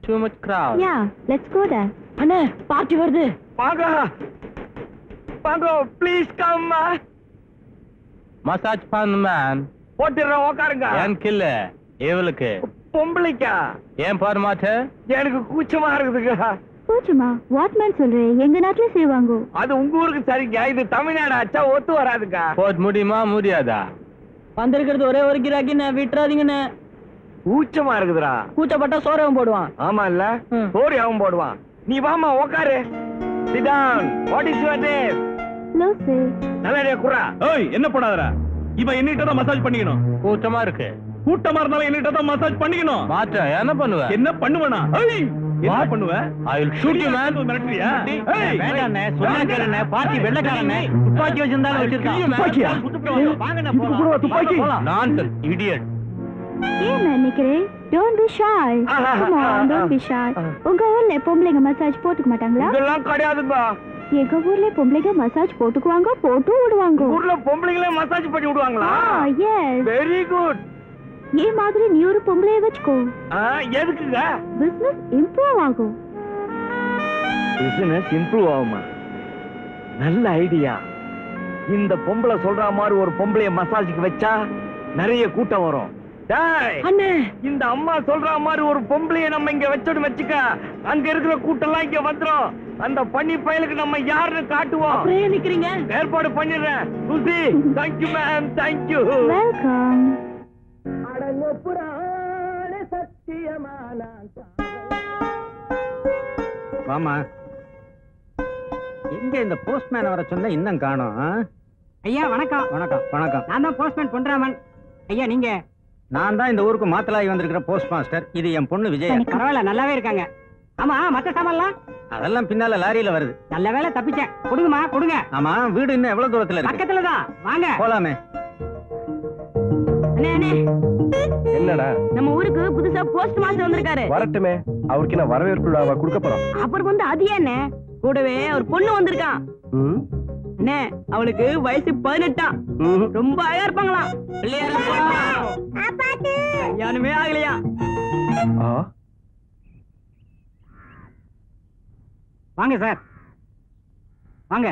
too much crowd. Yeah let's go there அண்ணே party வருது வாங்க வாங்க ப்ளீஸ் கம் Massage பண்ணு man. போட்டுறேன் உக்காருங்க என் கில்ல இவளுக்கு பொம்பளைக்கா ஏன் பாரு மாட்ட எனக்கு கூச்சமா இருக்குதுங்க போச்சுமா வாட் மேன் சொல்றேன் எங்க நாட்டுல செய்வாங்க அது உங்க ஊருக்கு சரிங்க இது தமிழ்நாடு ஆச்சா ஒத்து வராதுங்க போட் முடியுமா முடியாதா வந்திருக்கிறது ஒரே ஒரு கிராக்கிண்ணே விட்டுறாதீங்கண்ணே கூச்சமா இருக்குதுடா கூச்சப்பட்டா சோரவன் போடுவான் ஆமா இல்ல ம். சோரி அவன் போடுவான் நீ வாமா உக்காரு sit down what is your name லோ சார் நல்ல குறா ஏய் என்ன பண்ணாதடா இவன் என்னிட்ட தான் மசாஜ் பண்ணிக்கணும் கூட்டமா இருக்கு கூட்டமா இருந்தாலும் என்னிட்ட தான் மசாஜ் பண்ணிக்கணும் மாற்ற என்ன பண்ணுவ என்ன பண்ணுவனா ஏய் என்ன What? பண்ணுவ I will shoot you, man. மிரட்டுறியா ஏய் வேண்டாண்ணே, சொன்னா கேளுண்ணே, பார்ட்டி வெள்ளக்காரனே துப்பாக்கி வச்சிருந்தாலும் வச்சிருக்கான் துப்பாக்கியா? வாங்கண்ணே இப்ப கூட துப்பாக்கி? Nonsense, idiot. ஏன் நான் நிக்கிறேன் don't be shy come on don't be shy உங்க ஊர்ல பொம்பளைங்க மசாஜ் போட்டுக்க மாட்டாங்களா இதெல்லாம் கிடையாதுங்க எங்க ஊர்ல பொம்பளைங்க மசாஜ் போட்டுக்குவாங்க போட்டும் விடுவாங்க ஊர்ல பொம்பளைங்களே மசாஜ் பண்ணி விடுவாங்களா எஸ் வெரி குட் ஏன் மாதிரி நீ ஒரு பொம்பளைய வச்சுக்கோ எதுக்குங்க பிசினஸ் இம்ப்ரூவ் ஆகும் பிசினஸ் இம்ப்ரூவ் ஆகுமா நல்ல ஐடியா இந்த பொம்பளை சொல்ற மாதிரி ஒரு பொம்பளைய மசாஜுக்கு வச்சா நிறைய கூட்டம் வரும் டேய், அண்ணே இந்த அம்மா சொல்ற மாதிரி ஒரு பொம்பளைய நம்ம இங்க வச்சோன்னு வச்சுக்க அங்க இருக்கிற கூட்டம் எல்லாம் இங்க வந்துரும் அந்த பன்னி பயலுக்கு நம்ம யாருன்னு காட்டுவோம் அப்புறம் ஏன் நிக்கிறீங்க ஏற்பாடு பண்ணிடுறேன் Susi thank you ma'am thank you welcome வாமா எங்க இந்த போஸ்ட்மேன் வர சொன்ன இன்னும் காணோம் ஆ? ஐயா வணக்கம் வணக்கம் வணக்கம் நான் தான் போஸ்ட்மேன் பொன்ராமன் ஐயா நீங்க நான் தான் இந்த ஊருக்கு மாத்தலாகி வந்திருக்கிற போஸ்ட் மாஸ்டர் இது என் பொண்ணு விஜயா பரவாயில்ல நல்லாவே இருக்காங்க ஆமா மத்த சாமான்லாம் அதெல்லாம் பின்னால லாரியில வருது நல்ல வேளை தப்பிச்சேன் கொடுங்கம்மா கொடுங்க ஆமா வீடு இன்னும் எவ்வளவு தூரத்துல இருக்கு பக்கத்துல தான் வாங்க போலாமே அண்ணே அண்ணே என்னடா நம்ம ஊருக்கு புதுசா போஸ்ட் மாஸ்டர் வந்திருக்காரு வரட்டுமே அவருக்கு என்ன வரவேற்பு விழாவா கொடுக்க போறோம் அப்புறம் வந்து அது ஏண்ணே கூடவே ஒரு பொண்ணு வந்திருக்கான் அண்ணே அவளுக்கு வயசு பதினெட்டாம் ரொம்ப அழகா இருப்பாங்களாம் யாருமே ஆகலையா வாங்க சார் வாங்க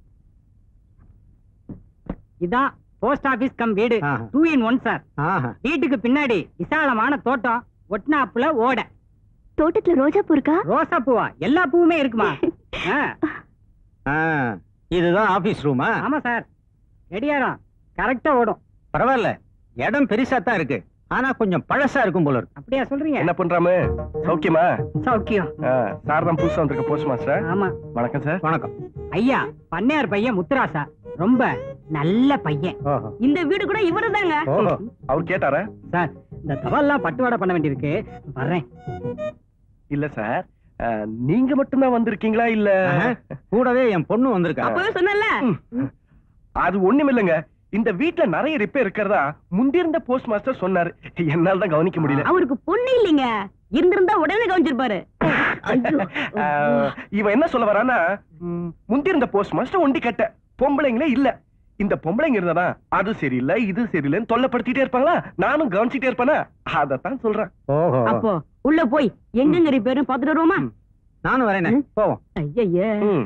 இதான் போஸ்ட் ஆபீஸ் கம் வீடு ஆஹா. டூ இன் ஒன் சார் ஆஹா. வீட்டுக்கு பின்னாடி விசாலமான தோட்டம் ஒட்னாப்புல ஓட தோட்டத்துல ரோஜா பூ இருக்கா ரோசா பூவா எல்லா பூவுமே இருக்குமா ஆ, ஆ, இதுதான் ஆபீஸ் ரூமா ஆமா சார் ரெடியாரம் கரெக்டா ஓடும் பரவாயில்ல இடம் பெருசா தான் இருக்கு ஆனா கொஞ்சம் பழசா இருக்கும் போல இருக்கு அப்படியா சொல்றீங்க என்ன பண்றாமு சௌக்கியமா சௌக்கியம் சார் தான் புதுசா வந்திருக்க போஸ்ட் மாஸ்டர் ஆமா வணக்கம் சார் வணக்கம் ஐயா பண்ணையார் பையன் முத்துராசா ரொம்ப நல்ல பையன் ஓஹோ இந்த வீடு கூட இவரு தாங்க ஓஹோ அவர் கேட்டாரா சார் இந்த தவல்லாம் பட்டுவாடை பண்ண வேண்டியிருக்கு வர்றேன் இல்ல சார் நீங்க மட்டும்தான் வந்திருக்கீங்களா இல்ல ஆஹா. கூடவே என் பொண்ணு வந்திருக்கா அப்பவே சொன்னல அது ஒண்ணும் இல்லைங்க இந்த வீட்ல நிறைய ரிப்பேர் இருக்கிறதா முந்திருந்த போஸ்ட் மாஸ்டர் சொன்னாரு என்னால தான் கவனிக்க முடியல அவருக்கு பொண்ணு இல்லைங்க இருந்திருந்தா உடனே கவனிச்சிருப்பாரு ஆஹ், இவன் என்ன சொல்ல வரானா ம், முந்திருந்த போஸ்ட் மாஸ்டர் ஒண்டி கட்ட பொம்பளைங்களே இல்ல இந்த பொம்பளைங்க இருந்தா அது சரியில்லை இது சரியில்லைன்னு தொல்லைப்படுத்திட்டே இருப்பாங்களா நானும் கவனிச்சுட்டே இருப்பேனா அதத்தான் சொல்றேன் ஓஹோ அப்போ உள்ள போய் எங்கெங்க ரிப்பேரும் பாத்துட்டு வருவோமா நானும் வரேனே போவோம் ஐயய்ய ம்.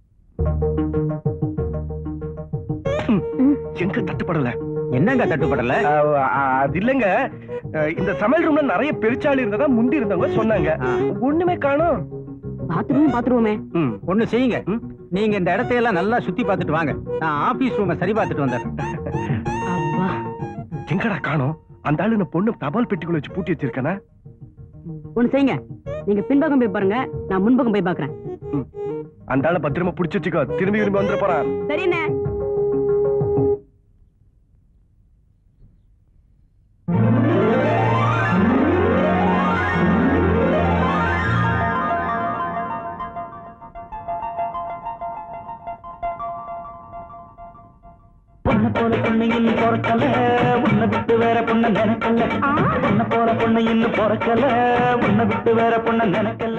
ம், எங்க தட்டுப்படல என்னங்க தட்டுப்படல ஆஹ், அது இல்லைங்க ஆஹ், இந்த சமையல் ரூம்ல நிறைய பெருச்சாளி இருந்ததா முந்தி இருந்தவங்க சொன்னாங்க ஆ. ஒண்ணுமே காணோம் பாத்துருவோம் பாத்துருவோமே ம். ஒண்ணு செய்யுங்க ம். நீங்க இந்த இடத்தையெல்லாம் நல்லா சுத்தி பார்த்துட்டு வாங்க நான் ஆபீஸ் ரூமை சரி பார்த்துட்டு வந்துடுறேன் அப்பா எங்கடா காணோம் அந்த ஆளு இந்த பொண்ணு தபால் பெட்டிக்குள்ள வச்சு பூட்டி வச்சிருக்கானா ஒண்ணு செய்யுங்க நீங்க பின்பக்கம் போய் பாருங்க நான் முன்பக்கம் போய் பாக்குறேன் அந்த ஆளை பத்திரமா புடிச்சு வச்சுக்கோ திரும்பி திரும்பி வந்துட போறான் சரிண்ணே பொண்ணு போல பொண்ணு இன்னும் பிறக்கல உன்னை விட்டு வேற பொண்ணு நினைக்கல பொண்ணு போல பொண்ணு இன்னும் பிறக்கல உன்னை விட்டு வேற பொண்ணு நினைக்கல